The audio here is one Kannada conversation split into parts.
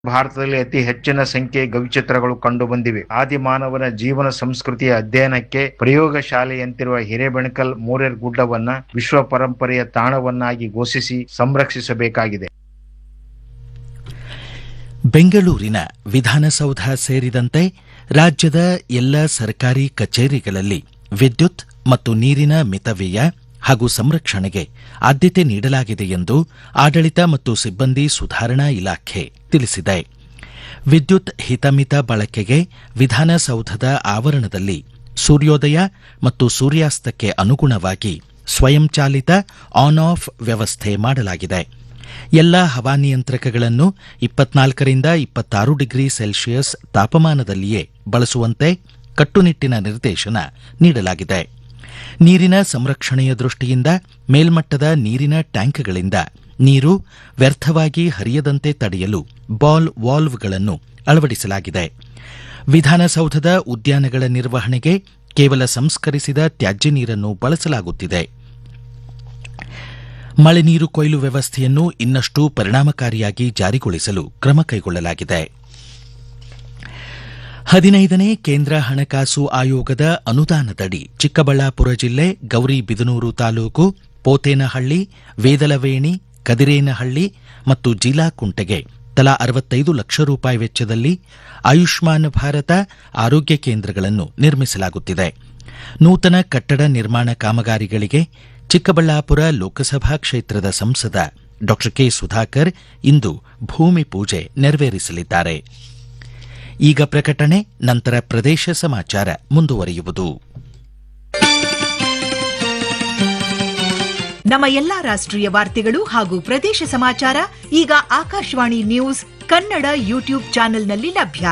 ಭಾರತದಲ್ಲಿ ಅತಿ ಹೆಚ್ಚಿನ ಸಂಖ್ಯೆ ಗವಿಚಿತ್ರಗಳು ಕಂಡುಬಂದಿವೆ ಆದಿಮಾನವನ ಜೀವನ ಸಂಸ್ಕೃತಿಯ ಅಧ್ಯಯನಕ್ಕೆ ಪ್ರಯೋಗಶಾಲೆಯಂತಿರುವ ಹಿರೇಬೆಣಕಲ್ ಮೂರೇರ್ ಗುಡ್ಡವನ್ನ ವಿಶ್ವ ಪರಂಪರೆಯ ತಾಣವನ್ನಾಗಿ ಘೋಷಿಸಿ ಸಂರಕ್ಷಿಸಬೇಕಾಗಿದೆ ಬೆಂಗಳೂರಿನ ವಿಧಾನಸೌಧ ಸೇರಿದಂತೆ ರಾಜ್ಯದ ಎಲ್ಲ ಸರ್ಕಾರಿ ಕಚೇರಿಗಳಲ್ಲಿ ವಿದ್ಯುತ್ ಮತ್ತು ನೀರಿನ ಮಿತವ್ಯಯ ಹಾಗೂ ಸಂರಕ್ಷಣೆಗೆ ಆದ್ಯತೆ ನೀಡಲಾಗಿದೆ ಎಂದು ಆಡಳಿತ ಮತ್ತು ಸಿಬ್ಬಂದಿ ಸುಧಾರಣಾ ಇಲಾಖೆ ತಿಳಿಸಿದೆ ವಿದ್ಯುತ್ ಹಿತಮಿತ ಬಳಕೆಗೆ ವಿಧಾನಸೌಧದ ಆವರಣದಲ್ಲಿ ಸೂರ್ಯೋದಯ ಮತ್ತು ಸೂರ್ಯಾಸ್ತಕ್ಕೆ ಅನುಗುಣವಾಗಿ ಸ್ವಯಂಚಾಲಿತ ಆನ್ ಆಫ್ ವ್ಯವಸ್ಥೆ ಮಾಡಲಾಗಿದೆ ಎಲ್ಲ ಹವಾನಿಯಂತ್ರಕಗಳನ್ನು ಇಪ್ಪತ್ನಾಲ್ಕರಿಂದ ಇಪ್ಪತ್ತಾರು ಡಿಗ್ರಿ ಸೆಲ್ಸಿಯಸ್ ತಾಪಮಾನದಲ್ಲಿಯೇ ಬಳಸುವಂತೆ ಕಟ್ಟುನಿಟ್ಟಿನ ನಿರ್ದೇಶನ ನೀಡಲಾಗಿದೆ ನೀರಿನ ಸಂರಕ್ಷಣೆಯ ದೃಷ್ಟಿಯಿಂದ ಮೇಲ್ಮಟ್ಟದ ನೀರಿನ ಟ್ಯಾಂಕ್ಗಳಿಂದ ನೀರು ವ್ಯರ್ಥವಾಗಿ ಹರಿಯದಂತೆ ತಡೆಯಲು ಬಾಲ್ ವಾಲ್ವ್ಗಳನ್ನು ಅಳವಡಿಸಲಾಗಿದೆ ವಿಧಾನಸೌಧದ ಉದ್ಯಾನಗಳ ನಿರ್ವಹಣೆಗೆ ಕೇವಲ ಸಂಸ್ಕರಿಸಿದ ತ್ಯಾಜ್ಯ ನೀರನ್ನು ಬಳಸಲಾಗುತ್ತಿದೆ ಮಳೆ ನೀರು ಕೊಯ್ಲು ವ್ಯವಸ್ಥೆಯನ್ನು ಇನ್ನಷ್ಟು ಪರಿಣಾಮಕಾರಿಯಾಗಿ ಜಾರಿಗೊಳಿಸಲು ಕ್ರಮ ಕೈಗೊಳ್ಳಲಾಗಿದೆ ಹದಿನೈದನೇ ಕೇಂದ್ರ ಹಣಕಾಸು ಆಯೋಗದ ಅನುದಾನದಡಿ ಚಿಕ್ಕಬಳ್ಳಾಪುರ ಜಿಲ್ಲೆ ಗೌರಿಬಿದನೂರು ತಾಲೂಕು ಪೋತೇನಹಳ್ಳಿ ವೇದಲವೇಣಿ ಕದಿರೇನಹಳ್ಳಿ ಮತ್ತು ಜೀಲಾಕುಂಟೆಗೆ ತಲಾ ಅರವತ್ತೈದು ಲಕ್ಷ ರೂಪಾಯಿ ವೆಚ್ಚದಲ್ಲಿ ಆಯುಷ್ಮಾನ್ ಭಾರತ ಆರೋಗ್ಯ ಕೇಂದ್ರಗಳನ್ನು ನಿರ್ಮಿಸಲಾಗುತ್ತಿದೆ ನೂತನ ಕಟ್ಟಡ ನಿರ್ಮಾಣ ಕಾಮಗಾರಿಗಳಿಗೆ ಚಿಕ್ಕಬಳ್ಳಾಪುರ ಲೋಕಸಭಾ ಕ್ಷೇತ್ರದ ಸಂಸದ ಡಾ ಕೆ ಸುಧಾಕರ್ ಇಂದು ಭೂಮಿ ಪೂಜೆ ನೆರವೇರಿಸಲಿದ್ದಾರೆ ಈಗ ಪ್ರಕಟಣೆ ನಂತರ ಪ್ರದೇಶ ಸಮಾಚಾರ ಮುಂದುವರಿಯುವುದು ನಮ್ಮ ಎಲ್ಲಾ ರಾಷ್ಟ್ರೀಯ ವಾರ್ತೆಗಳು ಹಾಗೂ ಪ್ರದೇಶ ಸಮಾಚಾರ ಈಗ ಆಕಾಶವಾಣಿ ನ್ಯೂಸ್ ಕನ್ನಡ ಯೂಟ್ಯೂಬ್ ಚಾನೆಲ್ನಲ್ಲಿ ಲಭ್ಯ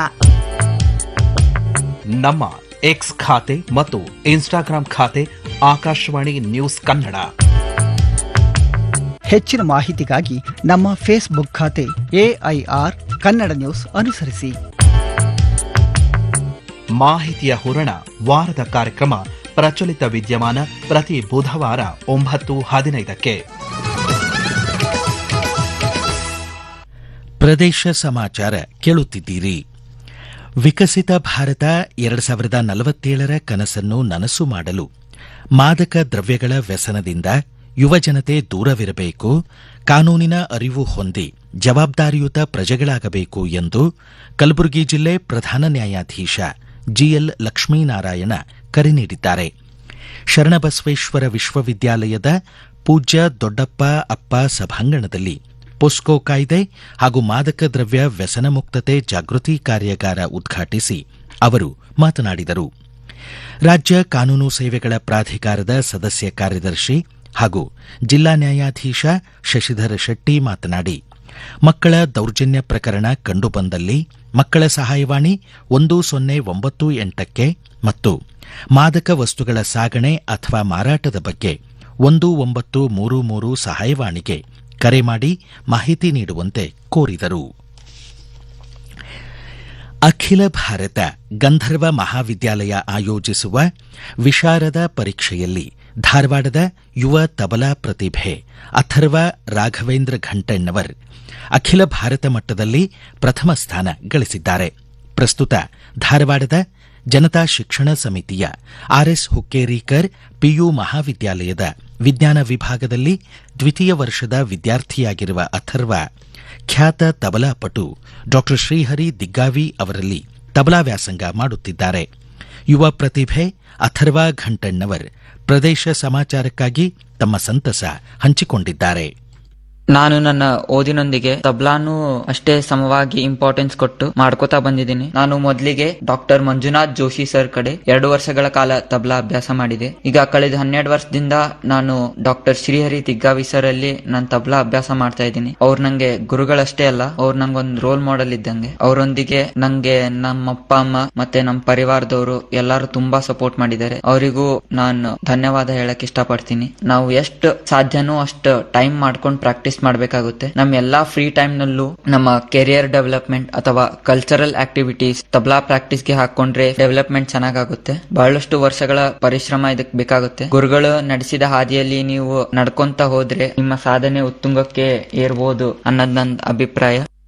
ನಮ್ಮ ಎಕ್ಸ್ ಖಾತೆ ಮತ್ತು ಇನ್ಸ್ಟಾಗ್ರಾಂ ಖಾತೆ ಆಕಾಶವಾಣಿ ನ್ಯೂಸ್ ಕನ್ನಡ ಹೆಚ್ಚಿನ ಮಾಹಿತಿಗಾಗಿ ನಮ್ಮ ಫೇಸ್ಬುಕ್ ಖಾತೆ ಎಐಆರ್ ಕನ್ನಡ ನ್ಯೂಸ್ ಅನುಸರಿಸಿ ಮಾಹಿತಿಯ ಹೂರಣ ವಾರದ ಕಾರ್ಯಕ್ರಮ ಪ್ರಚಲಿತ ವಿದ್ಯಮಾನ ಪ್ರತಿ ಬುಧವಾರ ಒಂಬತ್ತು ಹದಿನೈದಕ್ಕೆ ಪ್ರದೇಶ ಸಮಾಚಾರ ಕೇಳುತ್ತಿದ್ದೀರಿ ವಿಕಸಿತ ಭಾರತ ಎರಡು ಸಾವಿರದ ನಲವತ್ತೇಳರ ಕನಸನ್ನು ನನಸು ಮಾಡಲು ಮಾದಕ ದ್ರವ್ಯಗಳ ವ್ಯಸನದಿಂದ ಯುವಜನತೆ ದೂರವಿರಬೇಕು ಕಾನೂನಿನ ಅರಿವು ಹೊಂದಿ ಜವಾಬ್ದಾರಿಯುತ ಪ್ರಜೆಗಳಾಗಬೇಕು ಎಂದು ಕಲಬುರಗಿ ಜಿಲ್ಲೆ ಪ್ರಧಾನ ನ್ಯಾಯಾಧೀಶ ಜಿಎಲ್ ಲಕ್ಷ್ಮೀನಾರಾಯಣ ಕರೆ ನೀಡಿದ್ದಾರೆ ಶರಣಬಸವೇಶ್ವರ ವಿಶ್ವವಿದ್ಯಾಲಯದ ಪೂಜ್ಯ ದೊಡ್ಡಪ್ಪ ಅಪ್ಪ ಸಭಾಂಗಣದಲ್ಲಿ ಪೊಸ್ಕೋ ಕಾಯ್ದೆ ಹಾಗೂ ಮಾದಕ ದ್ರವ್ಯ ವ್ಯಸನ ಮುಕ್ತತೆ ಜಾಗೃತಿ ಕಾರ್ಯಾಗಾರ ಉದ್ಘಾಟಿಸಿ ಅವರು ಮಾತನಾಡಿದರು ರಾಜ್ಯ ಕಾನೂನು ಸೇವೆಗಳ ಪ್ರಾಧಿಕಾರದ ಸದಸ್ಯ ಕಾರ್ಯದರ್ಶಿ ಹಾಗೂ ಜಿಲ್ಲಾ ನ್ಯಾಯಾಧೀಶ ಶಶಿಧರ ಶೆಟ್ಟಿ ಮಾತನಾಡಿ ಮಕ್ಕಳ ದೌರ್ಜನ್ಯ ಪ್ರಕರಣ ಕಂಡುಬಂದಲ್ಲಿ ಮಕ್ಕಳ ಸಹಾಯವಾಣಿ ಒಂದು ಸೊನ್ನೆ ಒಂಬತ್ತು ಎಂಟಕ್ಕೆ ಮತ್ತು ಮಾದಕ ವಸ್ತುಗಳ ಸಾಗಣೆ ಅಥವಾ ಮಾರಾಟದ ಬಗ್ಗೆ ಒಂದು ಒಂಬತ್ತು ಮೂರು ಮೂರು ಸಹಾಯವಾಣಿಗೆ ಕರೆ ಮಾಡಿ ಮಾಹಿತಿ ನೀಡುವಂತೆ ಕೋರಿದರು ಅಖಿಲ ಭಾರತ ಗಂಧರ್ವ ಮಹಾವಿದ್ಯಾಲಯ ಆಯೋಜಿಸುವ ವಿಶಾರದ ಪರೀಕ್ಷೆಯಲ್ಲಿ ಧಾರವಾಡದ ಯುವ ತಬಲಾ ಪ್ರತಿಭೆ ಅಥರ್ವ ರಾಘವೇಂದ್ರ ಘಂಟಣ್ಣವರ್ ಅಖಿಲ ಭಾರತ ಮಟ್ಟದಲ್ಲಿ ಪ್ರಥಮ ಸ್ಥಾನ ಗಳಿಸಿದ್ದಾರೆ ಪ್ರಸ್ತುತ ಧಾರವಾಡದ ಜನತಾ ಶಿಕ್ಷಣ ಸಮಿತಿಯ ಆರ್ಎಸ್ ಹುಕ್ಕೇರಿಕರ್ ಪಿಯು ಮಹಾವಿದ್ಯಾಲಯದ ವಿಜ್ಞಾನ ವಿಭಾಗದಲ್ಲಿ ದ್ವಿತೀಯ ವರ್ಷದ ವಿದ್ಯಾರ್ಥಿಯಾಗಿರುವ ಅಥರ್ವ ಖ್ಯಾತ ತಬಲಾ ಪಟು ಡಾ ಶ್ರೀಹರಿ ದಿಗ್ಗಾವಿ ಅವರಲ್ಲಿ ತಬಲಾ ವ್ಯಾಸಂಗ ಮಾಡುತ್ತಿದ್ದಾರೆ ಯುವ ಪ್ರತಿಭೆ ಅಥರ್ವ ಘಂಟಣ್ಣವರ್ ಪ್ರದೇಶ ಸಮಾಚಾರಕ್ಕಾಗಿ ತಮ್ಮ ಸಂತಸ ಹಂಚಿಕೊಂಡಿದ್ದಾರೆ ನಾನು ನನ್ನ ಓದಿನೊಂದಿಗೆ ತಬ್ಲಾನು ಅಷ್ಟೇ ಸಮವಾಗಿ ಇಂಪಾರ್ಟೆನ್ಸ್ ಕೊಟ್ಟು ಮಾಡ್ಕೋತಾ ಬಂದಿದ್ದೀನಿ ನಾನು ಮೊದಲಿಗೆ ಡಾಕ್ಟರ್ ಮಂಜುನಾಥ್ ಜೋಶಿ ಸರ್ ಕಡೆ ಎರಡು ವರ್ಷಗಳ ಕಾಲ ತಬ್ಲಾ ಅಭ್ಯಾಸ ಮಾಡಿದೆ ಈಗ ಕಳೆದ ಹನ್ನೆರಡು ವರ್ಷದಿಂದ ನಾನು ಡಾಕ್ಟರ್ ಶ್ರೀಹರಿ ತಿಗ್ಗಾವಿ ಸರ್ ಅಲ್ಲಿ ನಾನು ತಬ್ಲಾ ಅಭ್ಯಾಸ ಮಾಡ್ತಾ ಇದ್ದೀನಿ ಅವ್ರು ನಂಗೆ ಗುರುಗಳಷ್ಟೇ ಅಲ್ಲ ಅವ್ರು ನಂಗೊಂದು ರೋಲ್ ಮಾಡೆಲ್ ಇದ್ದಂಗೆ ಅವರೊಂದಿಗೆ ನಂಗೆ ನಮ್ಮ ಅಪ್ಪ ಅಮ್ಮ ಮತ್ತೆ ನಮ್ಮ ಪರಿವಾರದವರು ಎಲ್ಲರೂ ತುಂಬಾ ಸಪೋರ್ಟ್ ಮಾಡಿದ್ದಾರೆ ಅವರಿಗೂ ನಾನು ಧನ್ಯವಾದ ಹೇಳಕ್ ಇಷ್ಟಪಡ್ತೀನಿ ನಾವು ಎಷ್ಟು ಸಾಧ್ಯನೋ ಅಷ್ಟು ಟೈಮ್ ಮಾಡ್ಕೊಂಡು ಪ್ರಾಕ್ಟೀಸ್ ಮಾಡ್ಬೇಕಾಗುತ್ತೆ ನಮ್ಮ ಎಲ್ಲಾ ಫ್ರೀ ಟೈಮ್ ನಲ್ಲೂ ನಮ್ಮ ಕೆರಿಯರ್ ಡೆವಲಪ್ಮೆಂಟ್ ಅಥವಾ ಕಲ್ಚರಲ್ ಆಕ್ಟಿವಿಟೀಸ್ ತಬ್ಲಾ ಪ್ರಾಕ್ಟೀಸ್ ಗೆ ಹಾಕೊಂಡ್ರೆ ಡೆವಲಪ್ಮೆಂಟ್ ಚೆನ್ನಾಗಾಗುತ್ತೆ ಬಹಳಷ್ಟು ವರ್ಷಗಳ ಪರಿಶ್ರಮ ಇದಕ್ ಬೇಕಾಗುತ್ತೆ ಗುರುಗಳು ನಡೆಸಿದ ಹಾದಿಯಲ್ಲಿ ನೀವು ನಡ್ಕೊಂತ ಹೋದ್ರೆ ನಿಮ್ಮ ಸಾಧನೆ ಉತ್ತುಂಗಕ್ಕೆ ಏರ್ಬೋದು ಅನ್ನೋದ್ ನನ್ನ ಅಭಿಪ್ರಾಯ